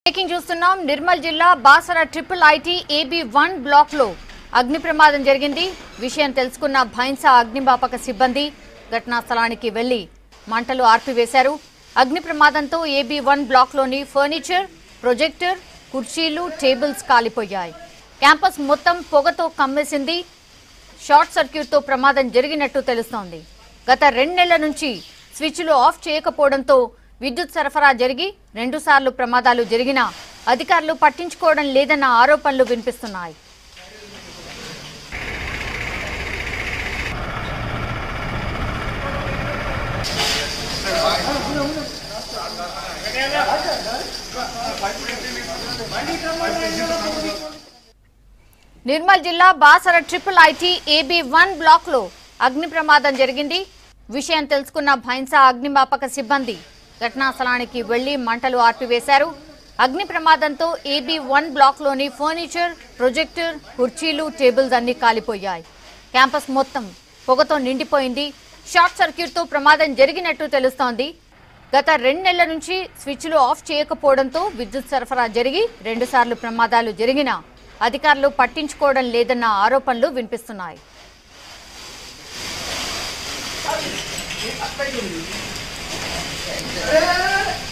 breaking చూస్తున్నాం నిర్మల్ జిల్లా Basara triple IT AB one block లో అగ్ని ప్రమాదం జరిగింది విషయం తెలుసుకున్న భైన్సా అగ్నిమాపక సిబ్బంది ఘటనా స్థలానికి వెళ్లి మంటలు ఆర్పివేశారు అగ్ని ప్రమాదంతో ఏబీ వన్ బ్లాక్ లోని ఫర్నిచర్ ప్రొజెక్టర్ కుర్చీలు టేబుల్స్ కాలిపోయాయి క్యాంపస్ మొత్తం పొగతో కమ్మేసింది షార్ట్ సర్క్యూట్తో ప్రమాదం జరిగినట్టు తెలుస్తోంది గత రెండు నెలల నుంచి స్విచ్లు ఆఫ్ చేయకపోవడంతో విద్యుత్ సరఫరా జరిగి రెండుసార్లు ప్రమాదాలు జరిగినా అధికారులు పట్టించుకోవడం లేదన్న ఆరోపణలు వినిపిస్తున్నాయి నిర్మల్ జిల్లా Basara triple IT AB one block లో అగ్ని ప్రమాదం జరిగింది విషయం తెలుసుకున్న భైన్సా అగ్నిమాపక సిబ్బంది ఘటనా స్థలానికి వెళ్లి మంటలు ఆర్పివేశారు అగ్ని ప్రమాదంతో ఏబీ వన్ బ్లాక్ లోని ఫర్నిచర్ ప్రొజెక్టర్ కుర్చీలు టేబుల్స్ అన్ని కాలిపోయాయి క్యాంపస్ మొత్తం పొగతో నిండిపోయింది షార్ట్ సర్క్యూట్ తో ప్రమాదం జరిగినట్టు తెలుస్తోంది గత రెండు నెలల నుంచి స్విచ్లు ఆఫ్ చేయకపోవడంతో విద్యుత్ సరఫరా జరిగి రెండుసార్లు ప్రమాదాలు జరిగినా అధికారులు పట్టించుకోవడం లేదన్న ఆరోపణలు వినిపిస్తున్నాయి అట్లయింది